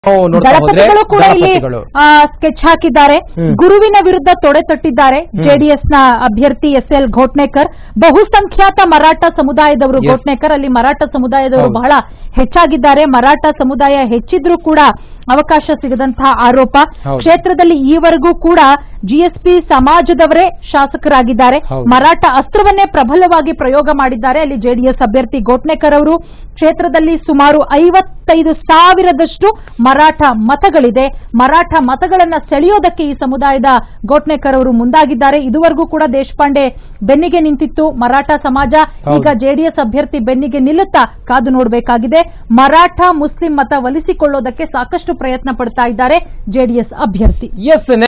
ನಾವು ನೋಡ್ತಾ ಹೋದ್ರೆ ದಳಪತಿಗಳು ಕೂಡ ಇಲ್ಲಿ ದಳಪತಿಗಳು. ಸ್ಕೆಚ್ ಹಾಕಿದ್ದಾರೆ ಹ್ಮ್. ಗುರುವಿನ ವಿರುದ್ಧ ತೊಡೆ ತಟ್ಟಿದ್ದಾರೆ ಜೆಡಿಎಸ್ ನ ಅಭ್ಯರ್ಥಿ ಎಸ್ ಎಲ್ ಘೋಟ್ನೇಕರ್ ಬಹುಸಂಖ್ಯಾತ ಮರಾಠ ಸಮುದಾಯದವರು Yes. ಘೋಟ್ನೇಕರ್ ಅಲ್ಲಿ ಮರಾಠ ಸಮುದಾಯದವರು ಹೌದು. ಬಹಳ ಹೆಚ್ಚಾಗಿದ್ದಾರೆ ಮರಾಠ ಸಮುದಾಯ ಹೆಚ್ಚಿದ್ರೂ ಕೂಡ ಅವಕಾಶ ಸಿಗದಂತಹ ಆರೋಪ ಹೌದು. ಕ್ಷೇತ್ರದಲ್ಲಿ ಈವರೆಗೂ ಕೂಡ ಜಿಎಸ್ಪಿ ಸಮಾಜದವರೇ ಶಾಸಕರಾಗಿದ್ದಾರೆ ಹೌದು. ಮರಾಠ ಅಸ್ತ್ರವನ್ನೇ ಪ್ರಬಲವಾಗಿ ಪ್ರಯೋಗ ಮಾಡಿದ್ದಾರೆ ಅಲ್ಲಿ ಜೆಡಿಎಸ್ ಅಭ್ಯರ್ಥಿ ಗೋಟ್ನೇಕರ್ ಅವರು ಕ್ಷೇತ್ರದಲ್ಲಿ ಸುಮಾರು ಐವತ್ತೈದು ಸಾವಿರದಷ್ಟು ಮರಾಠ ಮತಗಳಿದೆ ಮರಾಠ ಮತಗಳನ್ನ ಸೆಳೆಯೋದಕ್ಕೆ ಈ ಸಮುದಾಯದ ಗೋಟ್ನೇಕರ್ ಅವರು ಮುಂದಾಗಿದ್ದಾರೆ ಇದುವರೆಗೂ ಕೂಡ ದೇಶಪಾಂಡೆ ಬೆನ್ನಿಗೆ ನಿಂತಿತ್ತು ಮರಾಠ ಸಮಾಜ ಹೌದು. ಈಗ ಜೆಡಿಎಸ್ ಅಭ್ಯರ್ಥಿ ಬೆನ್ನಿಗೆ ನಿಲ್ಲುತ್ತಾ ಕಾದು ನೋಡಬೇಕಾಗಿದೆ ಮರಾಠ ಮುಸ್ಲಿಂ ಮತ ಒಲಿಸಿಕೊಳ್ಳೋದಕ್ಕೆ ಸಾಕಷ್ಟು ಪ್ರಯತ್ನ ಪಡ್ತಾ ಇದ್ದಾರೆ ಜೆಡಿಎಸ್ ಅಭ್ಯರ್ಥಿ ಎಸ್